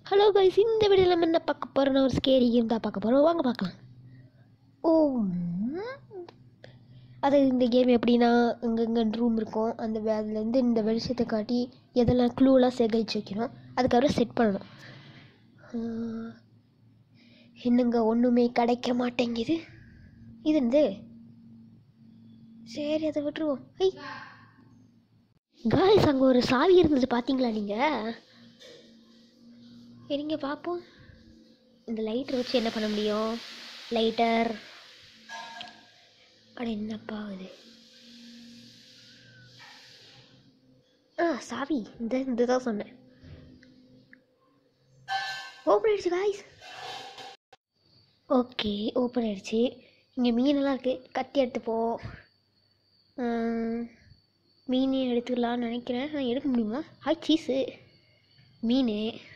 Hello guys இந்த வீடியோவில் நம்ம என்ன பார்க்க போகிறோம் ஒரு ஸ்கேரி கேம் தான் பார்க்க போகிறோம் வாங்க பார்க்கலாம் ஓ ம். அது இந்த கேம் எப்படின்னா இங்கே ரூம் இருக்கும் அந்த வே- அதுலேருந்து இந்த வெளிச்சத்தை காட்டி எதெல்லாம் க்ளூலாம் சேகரித்து வைக்கணும் அதுக்கப்புறம் செட் பண்ணணும் ஆஹ், என்னங்க ஒன்றுமே கிடைக்க மாட்டேங்குது இது வந்து சரி அதை விட்டுருவோம் ஐ காய்ஸ் அங்கே ஒரு சாவி இருந்தது பார்த்தீங்களா நீங்கள் இருங்க பார்ப்போம் இந்த லைட்டர் வச்சு என்ன பண்ண முடியும் லைட்டர் அட என்னப்பா இது ஆ சாவி இந்த இந்த தான் சொன்னேன் ஓப்பன் ஆயிடுச்சு காய்ஸ் ஓகே ஓப்பன் ஆயிடுச்சு இங்கே மீனெல்லாம் இருக்குது கத்தி எடுத்துப்போ ஆம், மீன் எடுத்துக்கலாம்னு நினைக்கிறேன் ஆனா எடுக்க முடியுமா ஹாய் சீஸு மீன்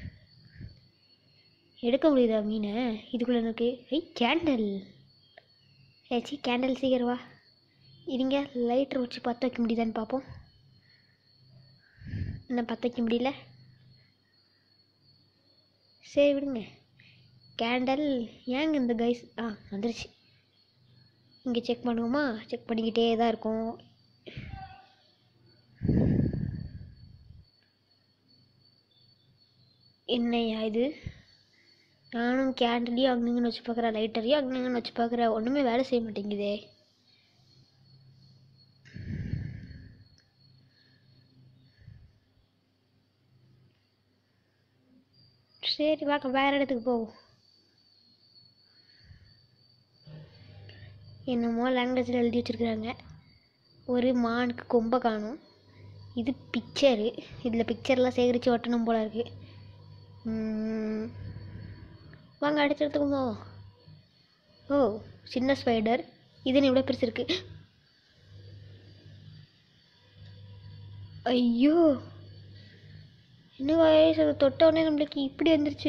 எடுக்க முடியுதா மீனை இதுக்குள்ளே இருக்கு ஐ கேண்டல் ஏச்சி கேண்டல் சீக்கிரம் வா இருங்க லைட்டர் வச்சு பற்ற வைக்க முடியுதான்னு பார்ப்போம் என்ன பற்ற வைக்க முடியல சரி விடுங்க கேண்டல் ஏங்க இந்த கைஸ் ஆ வந்துருச்சு இங்கே செக் பண்ணுவோமா செக் பண்ணிக்கிட்டே தான் இருக்கும் என்னையா இது நானும் கேண்டலையும் அங்கங்கன்னு வச்சு பார்க்குறேன் லைட்டரையும் அங்கங்கன்னு வச்சு பார்க்குறேன் ஒன்றுமே வேலை செய்ய மாட்டேங்குதே சரி வாக்க வேற இடத்துக்கு போவோம் என்னமோ லாங்குவேஜில் எழுதி வச்சுருக்குறாங்க ஒரு மானுக்கு கொம்பை காணும் இது பிக்சரு இதில் பிக்சர்லாம் சேகரித்து ஒட்டணும் போல இருக்குது ம், வாங்க அடுத்த இடத்துக்கு போவோம் ஓ சின்ன ஸ்பைடர் இது என்ன இவ்வளோ பெருசு இருக்கு ஐயோ என்ன வயசு அதை தொட்ட உடனே நம்மளுக்கு இப்படி வந்துருச்சு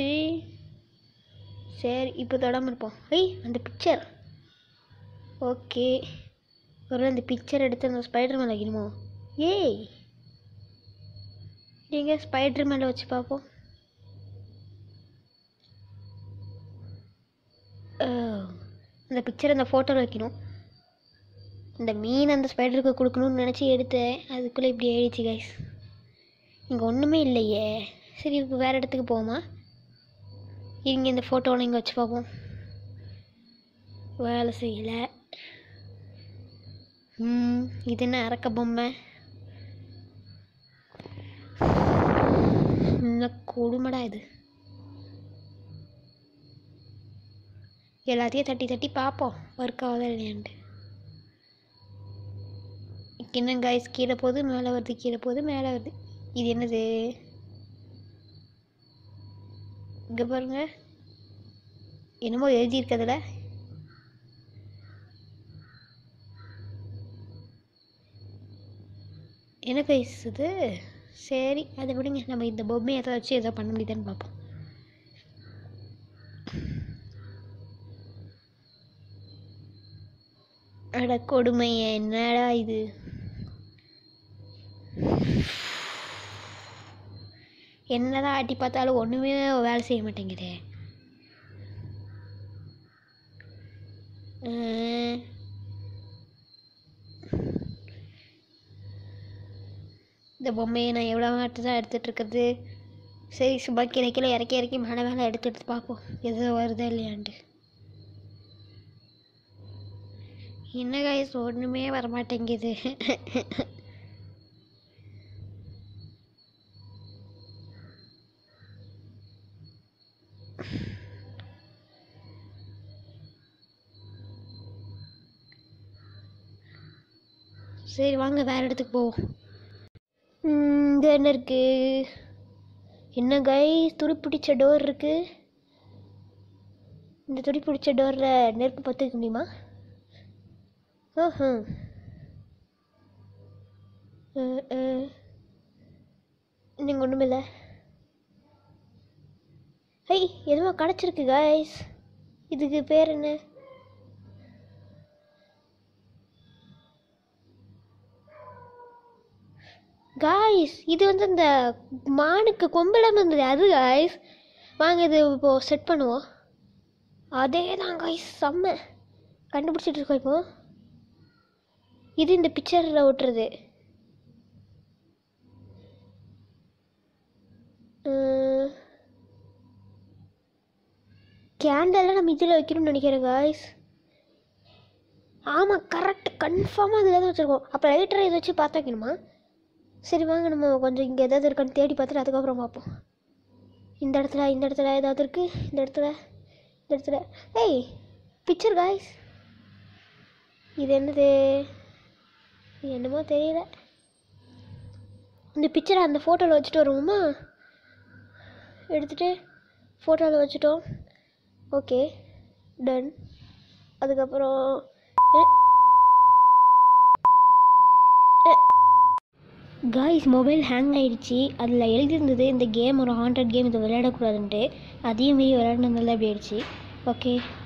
சரி இப்போ தொடாமல் இருப்போம் ஐய் அந்த பிக்சர் ஓகே ஒரு அந்த பிக்சர் எடுத்து அந்த ஸ்பைடர் மேலே வைக்கணுமோ ஏய் நீங்கள் ஸ்பைடர் மேலே வச்சு பார்ப்போம் ஓ, அந்த பிக்சர் அந்த ஃபோட்டோவில் வைக்கணும் இந்த மீன் அந்த ஸ்பைடருக்கு கொடுக்கணும்னு நினச்சி எடுத்தேன் அதுக்குள்ளே இப்படி ஆயிடுச்சு கைஸ் இங்கே ஒன்றுமே இல்லையே சரி இப்போ வேறு இடத்துக்கு போவோமா இங்கே இந்த ஃபோட்டோவில் இங்கே வச்சு பார்ப்போம் வேலை செய்யலை ம் இது என்ன அரக்க பொம்மை என்ன கொடுமடா இது எல்லாத்தையும் தட்டி தட்டி பார்ப்போம் ஒர்க் ஆகுதா இல்லையான்ட்டு என்ன காய்ஸ் கீழே போகுது மேலே வருது கீழே போகுது மேலே வருது இது என்னது இங்கே பாருங்க என்னமோ எழுதியிருக்கதுல என்ன பேசுது சரி அதை விடுங்க நம்ம இந்த பொம்மையை எதை வச்சு எதோ பண்ண முடியுதான்னு பார்ப்போம் அட கொடுமை என்னடா இது என்னதான் ஆட்டி பார்த்தாலும் ஒன்றுமே வேலை செய்ய மாட்டேங்குதே அஹ். இந்த பொம்மையை நான் எவ்வளோ வாட்டி தான் எடுத்துகிட்டு இருக்கிறது சரி சும்மா கீழே கீழே இறக்கி இறக்கி மேலே மேலே எடுத்து எடுத்து பார்ப்போம் எது வருதா இல்லையான்ட்டு என்ன காய்ஸ் ஒன்றுமே வர மாட்டேங்குது சரி வாங்க வேற இடத்துக்கு போவோம் ம், இங்க என்ன இருக்கு என்ன கைஸ் துரு பிடிச்ச டோர் இருக்கு இந்த துடி பிடிச்ச டோரில் நெருப்பு பற்ற வைக்க முடியுமா ஆஹா நீங்கள் ஒன்றுமில்ல ஹை எதுவோ கிடச்சிருக்கு காய்ஸ் இதுக்கு பேர் என்ன காய்ஸ் இது வந்து இந்த மானுக்கு கொம்பிடாம இருந்தது அது காய்ஸ் வாங்க இது இப்போது செட் பண்ணுவோம் அதே தான் கைஸ் செம்ம கண்டுபிடிச்சிட்டு இருக்கோம் இப்போ இது இந்த பிக்சரில் ஒட்டுறது கேண்டலில் நம்ம இதில் வைக்கணும்னு நினைக்கிறேன் காய்ஸ் ஆமாம் கரெக்ட் கன்ஃபார்மாக அதில் தான் வச்சுருக்கோம் அப்போ லைட்டரை இதை வச்சு பார்த்து வைக்கணுமா சரி வாங்க நம்ம கொஞ்சம் இங்கே ஏதாவது இருக்கான்னு தேடி பார்த்துட்டு அதுக்கப்புறம் பார்ப்போம் இந்த இடத்துல இந்த இடத்துல ஏதாவது இருக்குது இந்த இடத்துல இந்த இடத்துல ஏய் பிக்சர் காய்ஸ் இது என்னது இது என்னமோ தெரியல இந்த பிக்சரை அந்த ஃபோட்டோவில் வச்சுட்டு வருவோமா எடுத்துகிட்டு ஃபோட்டோவில் வச்சுட்டோம் ஓகே டன் அதுக்கப்புறம் காய்ஸ் மொபைல் ஹேங் ஆயிடுச்சு அதில் எழுதியிருந்தது இந்த கேம் ஒரு ஹாண்டட் கேம் இதை விளையாடக்கூடாதுன்ட்டு அதையும் மீறி விளையாடினதுனால அப்படி ஆயிடுச்சு ஓகே